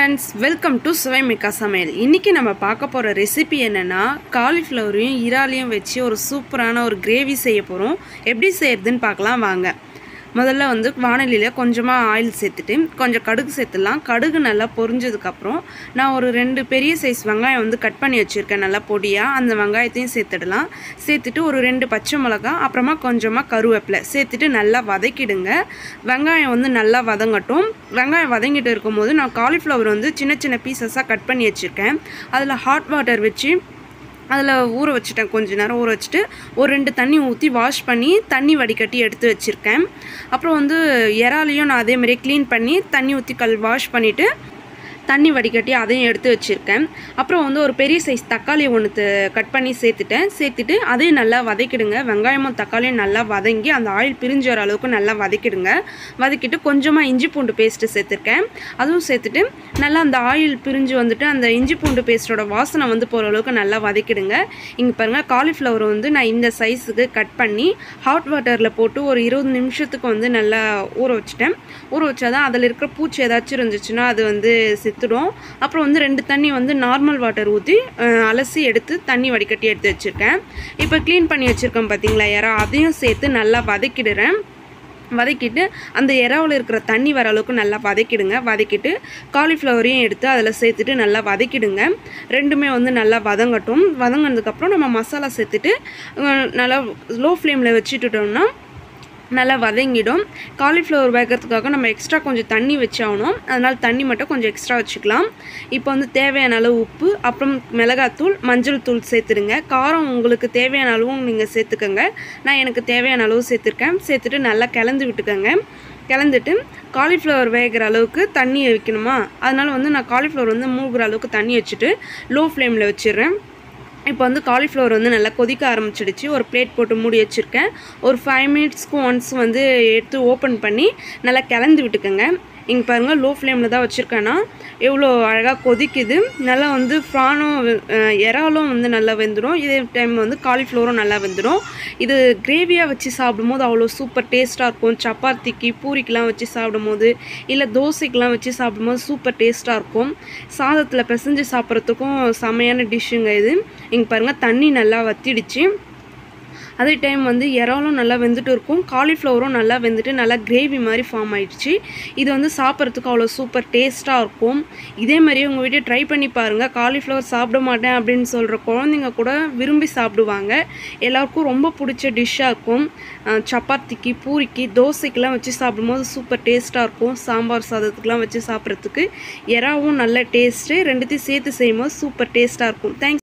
friends welcome to சுவைமிக்கா சமையல் இன்றைக்கி நம்ம பார்க்க போகிற ரெசிபி என்னென்னா காலிஃப்ளவரையும் இறாலையும் வச்சு ஒரு சூப்பரான ஒரு கிரேவி செய்ய போகிறோம் எப்படி செய்யறதுன்னு பார்க்கலாம் வாங்க முதல்ல வந்து வானலியில் கொஞ்சமாக ஆயில் சேர்த்துட்டு கொஞ்சம் கடுகு சேர்த்துடலாம் கடுகு நல்லா பொரிஞ்சதுக்கப்புறம் நான் ஒரு ரெண்டு பெரிய சைஸ் வெங்காயம் வந்து கட் பண்ணி வச்சுருக்கேன் நல்லா பொடியாக அந்த வெங்காயத்தையும் சேர்த்துடலாம் சேர்த்துட்டு ஒரு ரெண்டு பச்சை மிளகா அப்புறமா கொஞ்சமாக கருவேப்பிலை சேர்த்துட்டு நல்லா வதக்கிடுங்க வெங்காயம் வந்து நல்லா வதங்கட்டும் வெங்காயம் வதங்கிட்டு இருக்கும்போது நான் காலிஃப்ளவர் வந்து சின்ன சின்ன பீசஸாக கட் பண்ணி வச்சுருக்கேன் அதில் ஹாட் வாட்டர் வச்சு அதில் ஊற வச்சுட்டேன் கொஞ்ச நேரம் ஊற வச்சுட்டு ஒரு ரெண்டு தண்ணி ஊற்றி வாஷ் பண்ணி தண்ணி வடிகட்டி எடுத்து வச்சுருக்கேன் அப்புறம் வந்து இறாலையும் நான் அதே மாதிரியே க்ளீன் பண்ணி தண்ணி ஊற்றி கல் வாஷ் பண்ணிவிட்டு தண்ணி வடிகட்டி அதையும் எடுத்து வச்சுருக்கேன் அப்புறம் வந்து ஒரு பெரிய சைஸ் தக்காளி ஒன்று கட் பண்ணி சேர்த்துட்டேன் சேர்த்துட்டு அதையும் நல்லா வதக்கிடுங்க வெங்காயமும் தக்காளியும் நல்லா வதங்கி அந்த ஆயில் பிரிஞ்சு வர அளவுக்கு நல்லா வதக்கிடுங்க வதக்கிட்டு கொஞ்சமாக இஞ்சி பூண்டு பேஸ்ட்டு சேர்த்துருக்கேன் அதுவும் சேர்த்துட்டு நல்லா அந்த ஆயில் பிரிஞ்சு வந்துட்டு அந்த இஞ்சி பூண்டு பேஸ்ட்டோட வாசனை வந்து போகிற அளவுக்கு நல்லா வதக்கிடுங்க இங்கே பாருங்கள் காலிஃப்ளவர் வந்து நான் இந்த சைஸுக்கு கட் பண்ணி ஹாட் வாட்டரில் போட்டு ஒரு இருபது நிமிஷத்துக்கு வந்து நல்லா ஊற வச்சுட்டேன் ஊற வச்சாதான் அதில் இருக்கிற பூச்சி ஏதாச்சும் இருந்துச்சுன்னா அது வந்து செத்துடும் அப்புறம் வந்து ரெண்டு தண்ணி வந்து நார்மல் வாட்டர் ஊற்றி அலசி எடுத்து தண்ணி வடிகட்டி எடுத்து வச்சுருக்கேன் இப்போ க்ளீன் பண்ணி வச்சுருக்கேன் பார்த்தீங்களா யாரோ அதையும் சேர்த்து நல்லா வதக்கிடுறேன் வதக்கிட்டு அந்த இறாவில் இருக்கிற தண்ணி வர அளவுக்கு நல்லா வதக்கிடுங்க வதக்கிட்டு காலிஃப்ளவரையும் எடுத்து அதில் சேர்த்துட்டு நல்லா வதக்கிடுங்க ரெண்டுமே வந்து நல்லா வதங்கட்டும் வதங்கினதுக்கப்புறம் நம்ம மசாலா சேர்த்துட்டு அஹ், நல்லா லோ ஃப்ளேமில் வச்சுட்டுட்டோம்னா நல்லா வதங்கிடும் காலிஃப்ளவர் வேகிறதுக்காக நம்ம எக்ஸ்ட்ரா கொஞ்சம் தண்ணி வச்சாகணும் அதனால் தண்ணி மட்டும் கொஞ்சம் எக்ஸ்ட்ரா வச்சுக்கலாம் இப்போ வந்து தேவையான அளவு உப்பு அப்புறம் மிளகாத்தூள் மஞ்சள் தூள் சேர்த்துடுங்க காரம் உங்களுக்கு தேவையான அளவும் நீங்கள் சேர்த்துக்கோங்க நான் எனக்கு தேவையான அளவு சேர்த்துருக்கேன் சேர்த்துட்டு நல்லா கிளந்து விட்டுக்கோங்க கிளந்துட்டு காலிஃப்ளவர் வேகிற அளவுக்கு தண்ணி வைக்கணுமா அதனால் வந்து நான் காலிஃப்ளவர் வந்து மூழ்கிற அளவுக்கு தண்ணி வச்சுட்டு லோ ஃப்ளேமில் வச்சிடுறேன் இப்போ வந்து காலிஃப்ளவர் வந்து நல்லா கொதிக்க ஆரம்பிச்சிடுச்சு ஒரு பிளேட் போட்டு மூடி வச்சுருக்கேன் ஒரு ஃபைவ் மினிட்ஸ்க்கு ஒன்ஸ் வந்து எடுத்து ஓப்பன் பண்ணி நல்லா கிளந்து விட்டுக்கோங்க இங்கே பாருங்கள் லோ ஃப்ளேமில் தான் வச்சுருக்கேன்னா எவ்வளோ அழகாக கொதிக்குது நல்லா வந்து ஃப்ரானும் அஹ், இறாலும் வந்து நல்லா வெந்துடும் இதே டைம் வந்து காலிஃப்ளவரும் நல்லா வெந்துடும் இது கிரேவியாக வச்சு சாப்பிடும்போது அவ்வளோ சூப்பர் டேஸ்ட்டாக இருக்கும் சப்பாத்திக்கு பூரிக்கெலாம் வச்சு சாப்பிடும்போது இல்லை தோசைக்கெலாம் வச்சு சாப்பிடும்போது சூப்பர் டேஸ்ட்டாக இருக்கும் சாதத்தில் பிசைஞ்சு சாப்பிட்றதுக்கும் செமையான டிஷ்ஷுங்க இது இங்கே பாருங்கள் தண்ணி நல்லா வத்திடுச்சு அதே டைம் வந்து இறாலும் நல்லா வெந்துட்டு இருக்கும் காலிஃப்ளவரும் நல்லா வெந்துட்டு நல்லா கிரேவி மாதிரி ஃபார்ம் ஆயிடுச்சு இது வந்து சாப்பிட்றதுக்கு அவ்வளோ சூப்பர் டேஸ்ட்டாக இருக்கும் இதே மாதிரியே உங்கள் வீட்டில் ட்ரை பண்ணி பாருங்கள் காலிஃப்ளவர் சாப்பிட மாட்டேன் அப்படின்னு சொல்கிற குழந்தைங்க கூட விரும்பி சாப்பிடுவாங்க எல்லாருக்கும் ரொம்ப பிடிச்ச டிஷ்ஷாக இருக்கும் அஹ் சப்பாத்திக்கு பூரிக்கு தோசைக்கெலாம் வச்சு சாப்பிடும்போது சூப்பர் டேஸ்ட்டாக இருக்கும் சாம்பார் சாதத்துக்கெலாம் வச்சு சாப்பிட்றதுக்கு இறாவும் நல்ல டேஸ்ட்டு ரெண்டுத்தையும் சேர்த்து செய்யும்போது சூப்பர் டேஸ்ட்டாக இருக்கும் தேங்க்ஸ்